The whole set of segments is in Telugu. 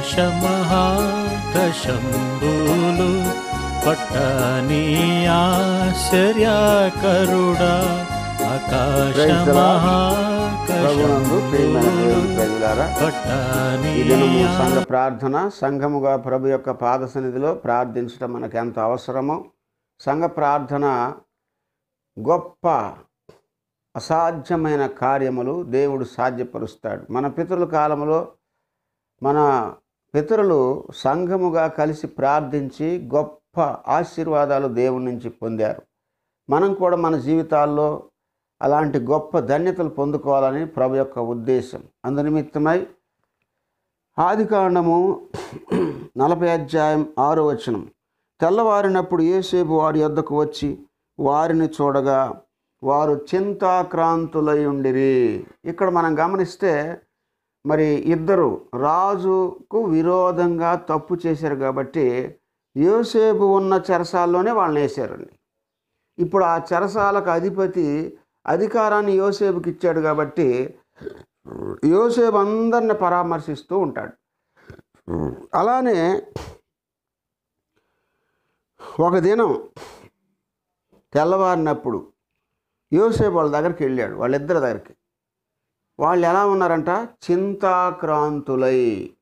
ఆకాశమహాకశంబులు పట్టని ఆశ్చర్యకరుడా ప్రభునందు ప్రియమైన దేవుని ప్రజలారా పట్టని ఈ దినము సంఘ ప్రార్థన సంఘముగా ప్రభు యొక్క పాద సన్నిధిలో ప్రార్థించడం మనకు ఎంత అవసరమో సంఘ ప్రార్థన గొప్ప అసాధ్యమైన కార్యములు దేవుడు సాధ్యపరుస్తాడు మన పితరుల కాలంలో మన పితరులు సంఘముగా కలిసి ప్రార్థించి గొప్ప ఆశీర్వాదాలు దేవుని నుంచి పొందారు మనం కూడా మన జీవితాల్లో అలాంటి గొప్ప ధన్యతలు పొందుకోవాలని ప్రభు యొక్క ఉద్దేశం అందునిమిత్తమై ఆదికాండము నలభై అధ్యాయం ఆరో వచనం తెల్లవారినప్పుడు ఏసేపు వారి యొద్దకు వచ్చి వారిని చూడగా వారు చింతాక్రాంతులై ఉండిరి ఇక్కడ మనం గమనిస్తే మరి ఇద్దరు రాజుకు విరోధంగా తప్పు చేశారు కాబట్టి యోసేపు ఉన్న చెరసాల్లోనే వాళ్ళని వేశారండి ఇప్పుడు ఆ చెరసాలకు అధిపతి అధికారాన్ని యోసేపుకి ఇచ్చాడు కాబట్టి యోసేపు అందరిని పరామర్శిస్తూ ఉంటాడు అలానే ఒక దినం తెల్లవారినప్పుడు యోసేపు వాళ్ళ దగ్గరికి వెళ్ళాడు వాళ్ళిద్దరి దగ్గరికి వాళ్ళు ఎలా ఉన్నారంట చింతాక్రాంతులై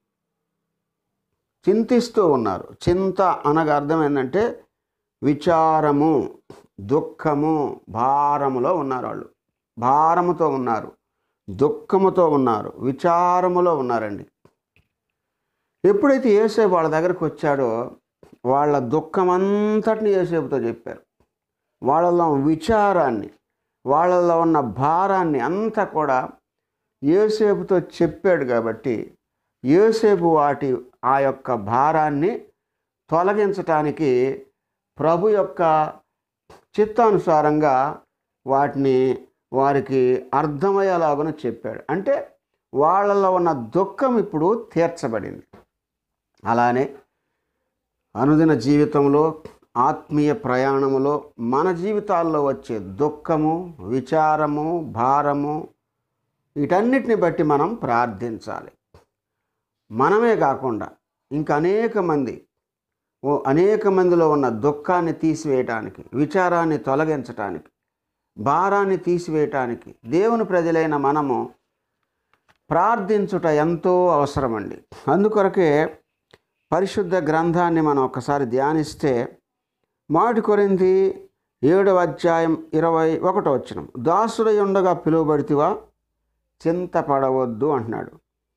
చింతిస్తూ ఉన్నారు చింత అనగా అర్థం ఏంటంటే విచారము దుఃఖము భారములో ఉన్నారు వాళ్ళు భారముతో ఉన్నారు దుఃఖముతో ఉన్నారు విచారములో ఉన్నారండి ఎప్పుడైతే ఏసేపు వాళ్ళ దగ్గరకు వచ్చాడో వాళ్ళ దుఃఖం అంతటిని ఏసేపుతో చెప్పారు వాళ్ళలో విచారాన్ని వాళ్ళలో ఉన్న భారాన్ని అంతా కూడా ఏసేపుతో చెప్పాడు కాబట్టి ఏసేపు వాటి ఆ యొక్క భారాన్ని తొలగించటానికి ప్రభు యొక్క చిత్తానుసారంగా వాటిని వారికి అర్థమయ్యేలాగా చెప్పాడు అంటే వాళ్ళలో ఉన్న దుఃఖం ఇప్పుడు తీర్చబడింది అలానే అనుదిన జీవితంలో ఆత్మీయ ప్రయాణములో మన జీవితాల్లో వచ్చే దుఃఖము విచారము భారము వీటన్నిటిని బట్టి మనం ప్రార్థించాలి మనమే కాకుండా ఇంకా అనేక మంది ఓ అనేక మందిలో ఉన్న దుఃఖాన్ని తీసివేయటానికి విచారాన్ని తొలగించటానికి భారాన్ని తీసివేయటానికి దేవుని ప్రజలైన మనము ప్రార్థించుట ఎంతో అవసరమండి అందుకొరకే పరిశుద్ధ గ్రంథాన్ని మనం ఒకసారి ధ్యానిస్తే మాటి కొరింది ఏడవ అధ్యాయం ఇరవై ఒకటో వచ్చిన దాసుడై ఉండగా పిలువబడితివా చింతపడవద్దు అంటున్నాడు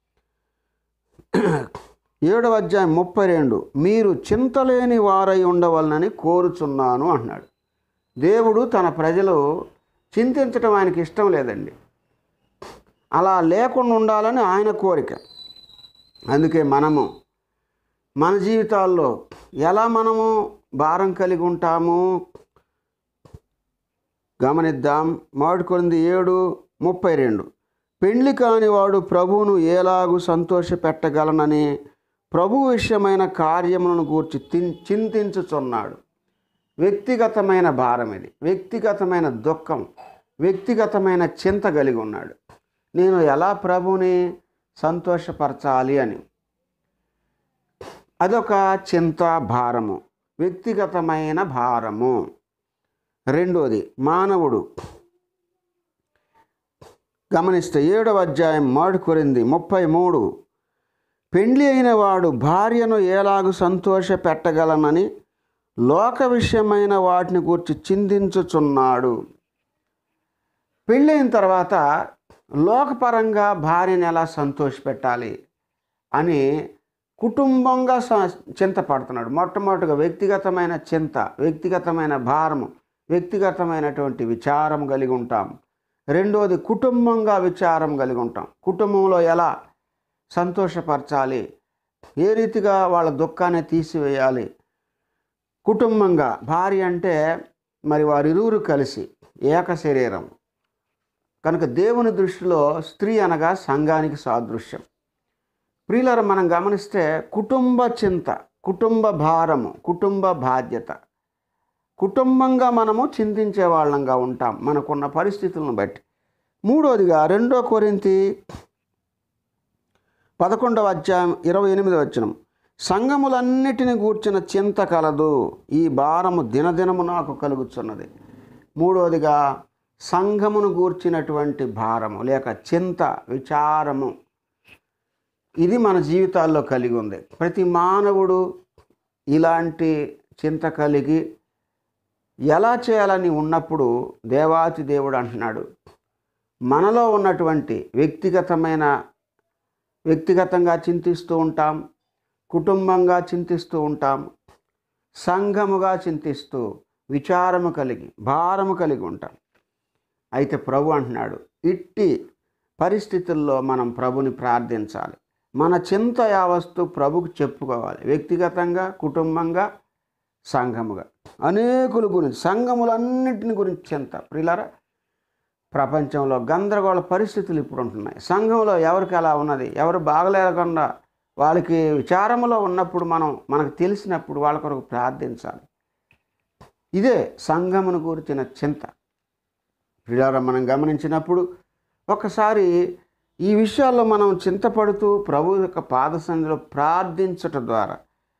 ఏడవ అధ్యాయం ముప్పై రెండు మీరు చింతలేని వారై ఉండవలనని కోరుచున్నాను అంటున్నాడు దేవుడు తన ప్రజలు చింతించటం ఆయనకి ఇష్టం లేదండి అలా లేకుండా ఉండాలని ఆయన కోరిక అందుకే మనము మన జీవితాల్లో ఎలా మనము భారం కలిగి ఉంటాము గమనిద్దాం మాడుకొంది ఏడు ముప్పై రెండు పెండ్లి కానివాడు ప్రభువును ఏలాగు సంతోష పెట్టగలనని ప్రభు విషయమైన కార్యములను గూర్చి తిన్ చింతించుచున్నాడు వ్యక్తిగతమైన భారం ఇది వ్యక్తిగతమైన దుఃఖం వ్యక్తిగతమైన చింత కలిగి ఉన్నాడు నేను ఎలా ప్రభుని సంతోషపరచాలి అని అదొక చింత భారము వ్యక్తిగతమైన భారము రెండోది మానవుడు గమనిస్తే ఏడవ అధ్యాయం మాడు కొరింది ముప్పై మూడు పెండ్లి అయిన వాడు భార్యను ఏలాగు సంతోష పెట్టగలనని లోక విషయమైన వాటిని గురించి చింతించుచున్నాడు పెళ్ళైన తర్వాత లోకపరంగా భార్యను ఎలా సంతోషపెట్టాలి అని కుటుంబంగా స- చింతపడుతున్నాడు మొట్టమొదటిగా వ్యక్తిగతమైన చింత వ్యక్తిగతమైన భారము వ్యక్తిగతమైనటువంటి విచారం కలిగి ఉంటాం రెండోది కుటుంబంగా విచారం కలిగి ఉంటాం కుటుంబంలో ఎలా సంతోషపరచాలి ఏ రీతిగా వాళ్ళ దుఃఖాన్ని తీసివేయాలి కుటుంబంగా భార్య అంటే మరి వారిరువురు కలిసి ఏక శరీరం కనుక దేవుని దృష్టిలో స్త్రీ అనగా సంఘానికి సాదృశ్యం ప్రియులారా మనం గమనిస్తే కుటుంబ చింత కుటుంబ భారము కుటుంబ బాధ్యత కుటుంబంగా మనము చింతించే వాళ్ళంగా ఉంటాం మనకున్న పరిస్థితులను బట్టి మూడోదిగా రెండో కొరింతి పదకొండవ అధ్యాయం ఇరవై ఎనిమిది వచనం సంఘములన్నిటిని గూర్చిన చింత కలదు ఈ భారము దినదినము నాకు కలుగుతున్నది మూడవదిగా సంఘమును గూర్చినటువంటి భారము లేక చింత విచారము ఇది మన జీవితాల్లో కలిగి ఉంది ప్రతి మానవుడు ఇలాంటి చింత కలిగి ఎలా చేయాలని ఉన్నప్పుడు దేవాతి దేవుడు అంటున్నాడు మనలో ఉన్నటువంటి వ్యక్తిగతమైన వ్యక్తిగతంగా చింతిస్తూ ఉంటాం కుటుంబంగా చింతిస్తూ ఉంటాం సంఘముగా చింతిస్తూ విచారము కలిగి భారము కలిగి ఉంటాం అయితే ప్రభు అంటున్నాడు ఇట్టి పరిస్థితుల్లో మనం ప్రభుని ప్రార్థించాలి మన చింత యావస్తు ప్రభుకు చెప్పుకోవాలి వ్యక్తిగతంగా కుటుంబంగా సంఘముగా అనేకుల గురించి సంఘములన్నింటిని గురించి చింత ప్రిలారా ప్రపంచంలో గందరగోళ పరిస్థితులు ఇప్పుడు ఉంటున్నాయి సంఘంలో ఎవరికి ఎలా ఉన్నది ఎవరు బాగలేకుండా వాళ్ళకి విచారములో ఉన్నప్పుడు మనం మనకు తెలిసినప్పుడు వాళ్ళ కొరకు ప్రార్థించాలి ఇదే సంఘమును గురించిన చింత ప్రియారా మనం గమనించినప్పుడు ఒకసారి ఈ విషయాల్లో మనం చింతపడుతూ ప్రభు యొక్క పాద సన్నిధిలో ప్రార్థించటం ద్వారా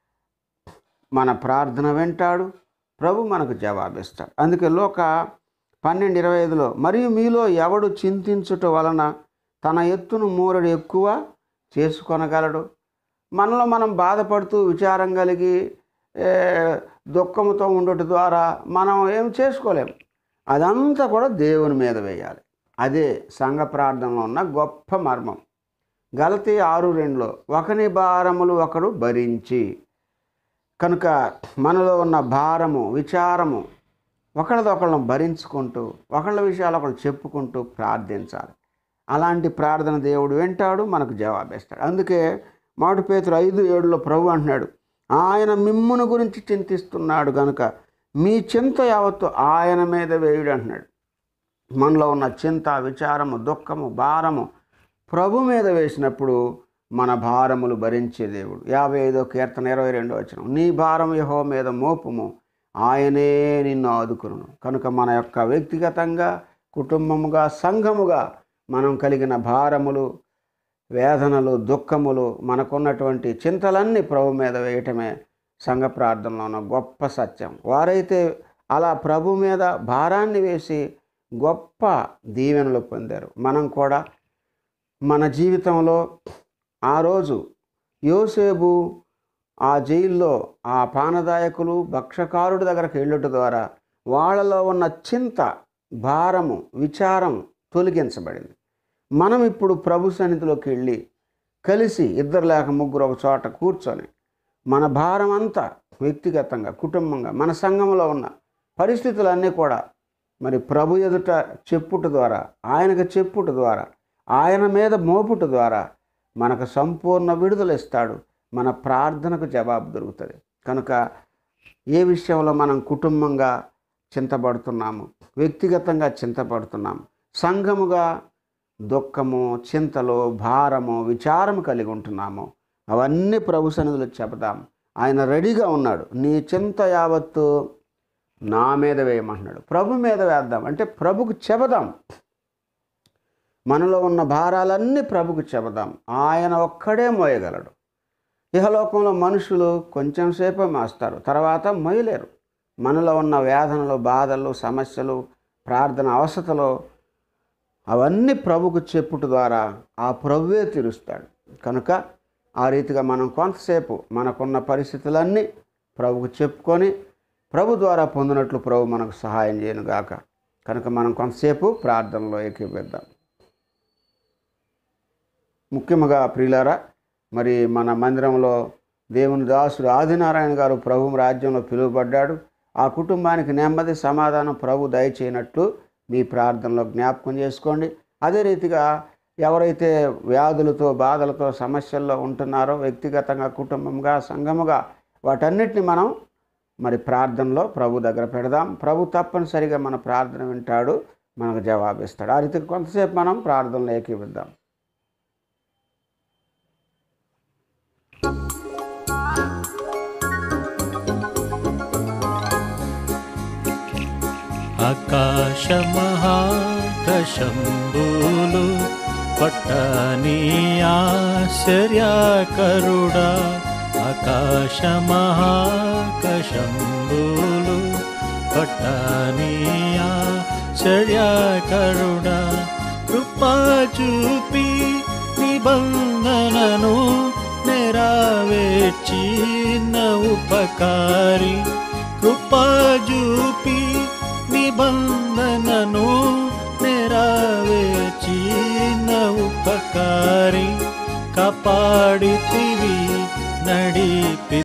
మన ప్రార్థన వెంటాడు ప్రభు మనకు జవాబిస్తాడు అందుకే లోక పన్నెండు ఇరవై ఐదులో మరియు మీలో ఎవడు చింతించుట వలన తన ఎత్తును మూరడు ఎక్కువ చేసుకొనగలడు మనలో మనం బాధపడుతూ విచారం కలిగి ఏ, దుఃఖంతో ఉండటం ద్వారా మనం ఏం చేసుకోలేం అదంతా కూడా దేవుని మీద వేయాలి అదే సంఘ ప్రార్థనలో ఉన్న గొప్ప మర్మం గలతి ఆరు రెండులో ఒకని భారములు ఒకడు భరించి కనుక మనలో ఉన్న భారము విచారము ఒకళ్ళదొకళ్ళను భరించుకుంటూ ఒకళ్ళ విషయాలు ఒకళ్ళు చెప్పుకుంటూ ప్రార్థించాలి అలాంటి ప్రార్థన దేవుడు వింటాడు మనకు జవాబిస్తాడు అందుకే మాటు పేతురు ఐదు ఏడులో ప్రభు అంటున్నాడు ఆయన మిమ్మును గురించి చింతిస్తున్నాడు కనుక మీ చింత యావత్తు ఆయన మీద వేయుడు అంటున్నాడు మనలో ఉన్న చింత విచారము దుఃఖము భారము ప్రభు మీద వేసినప్పుడు మన భారములు భరించే దేవుడు యాభై ఐదో కీర్తన ఇరవై రెండో వచ్చిన నీ భారం యహో మీద మోపుము ఆయనే నిన్ను ఆదుకును కనుక మన యొక్క వ్యక్తిగతంగా కుటుంబముగా సంఘముగా మనం కలిగిన భారములు వేదనలు దుఃఖములు మనకున్నటువంటి చింతలన్నీ ప్రభు మీద వేయటమే సంఘ ప్రార్థనలో ఉన్న గొప్ప సత్యం వారైతే అలా ప్రభు మీద భారాన్ని వేసి గొప్ప దీవెనలు పొందారు మనం కూడా మన జీవితంలో ఆ రోజు యోసేపు ఆ జైల్లో ఆ పానదాయకులు భక్షకారుడి దగ్గరకు వెళ్ళుట ద్వారా వాళ్ళలో ఉన్న చింత భారము విచారం తొలగించబడింది మనం ఇప్పుడు ప్రభు సన్నిధిలోకి వెళ్ళి కలిసి ఇద్దరు లేక ముగ్గురు ఒక చోట కూర్చొని మన భారం అంతా వ్యక్తిగతంగా కుటుంబంగా మన సంఘంలో ఉన్న పరిస్థితులన్నీ కూడా మరి ప్రభు ఎదుట చెప్పుట ద్వారా ఆయనకు చెప్పుట ద్వారా ఆయన మీద మోపుట ద్వారా మనకు సంపూర్ణ విడుదల ఇస్తాడు మన ప్రార్థనకు జవాబు దొరుకుతుంది కనుక ఏ విషయంలో మనం కుటుంబంగా చింతపడుతున్నాము వ్యక్తిగతంగా చింతపడుతున్నాము సంఘముగా దుఃఖము చింతలు భారము విచారము కలిగి ఉంటున్నాము అవన్నీ ప్రభు సన్నిధిలో చెబుదాం ఆయన రెడీగా ఉన్నాడు నీ చింత యావత్తు నా మీద వేయమంటున్నాడు ప్రభు మీద వేద్దాం అంటే ప్రభుకు చెబదాం మనలో ఉన్న భారాలన్నీ ప్రభుకు చెబదాం ఆయన ఒక్కడే మోయగలడు ఇహలోకంలో మనుషులు కొంచెం సేపే మోస్తారు తర్వాత మొయ్యలేరు మనలో ఉన్న వేదనలు బాధలు సమస్యలు ప్రార్థన అవసతలు అవన్నీ ప్రభుకు చెప్పుట ద్వారా ఆ ప్రభువే తీరుస్తాడు కనుక ఆ రీతిగా మనం కొంతసేపు మనకున్న పరిస్థితులన్నీ ప్రభుకు చెప్పుకొని ప్రభు ద్వారా పొందినట్లు ప్రభు మనకు సహాయం చేయను గాక కనుక మనం కొంతసేపు ప్రార్థనలో ఏకీపిద్దాం ముఖ్యముగా ప్రియులారా మరి మన మందిరంలో దేవుని దాసుడు ఆదినారాయణ గారు ప్రభు రాజ్యంలో పిలువబడ్డాడు ఆ కుటుంబానికి నెమ్మది సమాధానం ప్రభు దయచేయనట్లు మీ ప్రార్థనలో జ్ఞాపకం చేసుకోండి అదే రీతిగా ఎవరైతే వ్యాధులతో బాధలతో సమస్యల్లో ఉంటున్నారో వ్యక్తిగతంగా కుటుంబంగా సంఘముగా వాటన్నిటిని మనం మరి ప్రార్థనలో ప్రభు దగ్గర పెడదాం ప్రభు తప్పనిసరిగా మన ప్రార్థన వింటాడు మనకు జవాబిస్తాడు ఆ రీతికి కొంతసేపు మనం ప్రార్థనలో ఏకీవిద్దాం ఆకాశమహాకశంబులు పట్టని ఆశ్చర్యకరుడా ఆకాశ మహాకశంబులు పట్టని ఆశ్చర్యకరుడా కృపా చూపి నిబంధనను నెరవేర్చిన ఉపకారి కృపా చూపి నిబంధనను నెరవేర్చిన ఉపకారి కాపాడితివి నడిపి